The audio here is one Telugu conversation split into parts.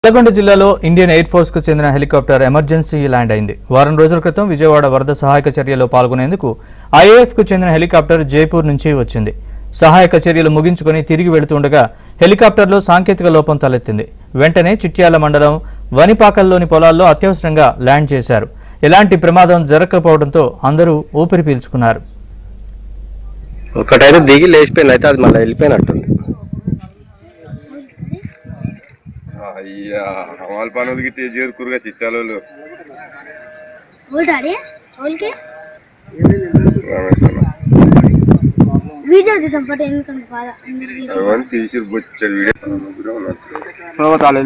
నల్లగొండ జిల్లాలో ఇండియన్ ఎయిర్ ఫోర్స్ కు చెందిన హెలికాప్టర్ ఎమర్జెన్సీ ల్యాండ్ అయింది వారం రోజుల క్రితం విజయవాడ వరద సహాయక చర్యలో పాల్గొనేందుకు ఐఏఎఫ్ కు చెందిన హెలికాప్టర్ జైపూర్ నుంచి వచ్చింది సహాయక చర్యలు ముగించుకొని తిరిగి వెళుతుండగా హెలికాప్టర్లో సాంకేతిక లోపం తలెత్తింది వెంటనే చిట్యాల మండలం వనిపాకల్లోని పొలాల్లో అత్యవసరంగా ల్యాండ్ చేశారు ఎలాంటి ప్రమాదం జరగకపోవడంతో అందరూ ఊపిరి పీల్చుకున్నారు ఒకటైతే దిగి లేచిపోయింది అయితే అది మళ్ళీ వెళ్ళిపోయినట్టుంది అయ్యా హమాల్ పనులకి చేరుకురుగా చిత్తాలు बोल डाले बोल के वीडियो देता पटे इनकम पादा అవన్నీ తీసి బొచ్చాడు వీడియో ముగ్గురు ఉన్నట్టు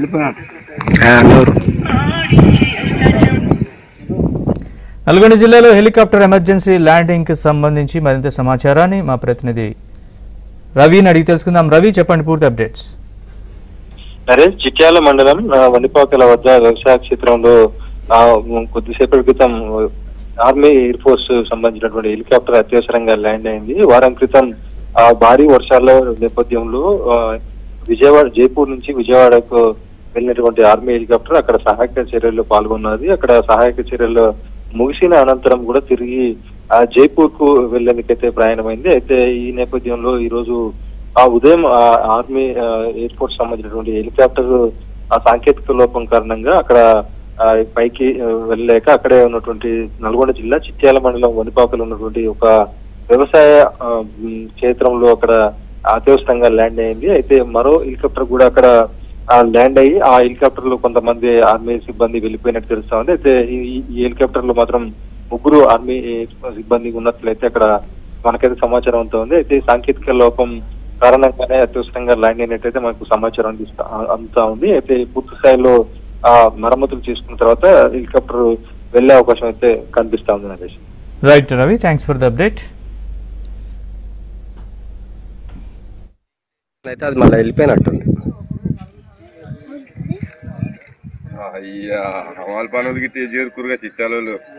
నల్గొండ జిల్లాలో హెలికాప్టర్ ఎమర్జెన్సీ ల్యాండింగ్ కి సంబంధించి మరింత సమాచారాన్ని మా ప్రతినిధి రవిని అడిగి తెలుసుకుందాం రవి చెప్పండి పూర్తి అప్డేట్స్ నరేష్ చిట్యాల మండలం ఆ, వనిపాకల వద్ద వ్యవసాయ క్షేత్రంలో ఆ, కొద్దిసేపటి క్రితం ఆర్మీ ఎయిర్ ఫోర్స్ సంబంధించినటువంటి హెలికాప్టర్ అత్యవసరంగా ల్యాండ్ అయింది వారం క్రితం ఆ భారీ వర్షాల నేపథ్యంలో ఆ, విజయవాడ జైపూర్ నుంచి విజయవాడకు వెళ్ళినటువంటి ఆర్మీ హెలికాప్టర్ అక్కడ సహాయక చర్యల్లో పాల్గొన్నది అక్కడ సహాయక చర్యల్లో ముగిసిన అనంతరం కూడా తిరిగి ఆ జైపూర్ కు వెళ్లేందుకైతే ప్రయాణమైంది అయితే ఈ నేపథ్యంలో ఈ రోజు ఆ ఉదయం ఆ ఆర్మీ ఆ, ఎయిర్ ఫోర్స్ సంబంధించినటువంటి హెలికాప్టర్ ఆ సాంకేతిక లోపం కారణంగా అక్కడ ఆ, పైకి ఆ, వెళ్ళలేక అక్కడే ఉన్నటువంటి నల్గొండ జిల్లా చిట్యాల మండలం వనిపాకలో ఉన్నటువంటి ఒక వ్యవసాయ ఆ, ఉమ్, క్షేత్రంలో అక్కడ అత్యవసరంగా ల్యాండ్ అయింది అయితే మరో హెలికాప్టర్ కూడా అక్కడ ఆ, ల్యాండ్ అయ్యి ఆ హెలికాప్టర్ లో కొంతమంది ఆర్మీ సిబ్బంది వెళ్ళిపోయినట్టు తెలుస్తా ఉంది అయితే ఈ ఈ హెలికాప్టర్ లో మాత్రం ముగ్గురు ఆర్మీ సిబ్బంది ఉన్నట్లయితే అక్కడ మనకైతే సమాచారం అంతా ఉంది అయితే ఈ సాంకేతిక లోపం కారణంగానే అత్యవసరంగా ల్యాండ్ అయినట్టయితే మనకు సమాచారం అందిస్తా అందుతా ఉంది అయితే పూర్తి స్థాయిలో ఆ మరమ్మతులు చేసుకున్న తర్వాత హెలికాప్టర్ వెళ్లే అవకాశం అయితే కనిపిస్తా ఉంది Naresh right Ravi thanks for the update అయితే అది మళ్ళీ వెళ్ళిపోయినట్టుంది అయ్యా హమాల్ పనులకి చేరుకురుగా చిత్తాలు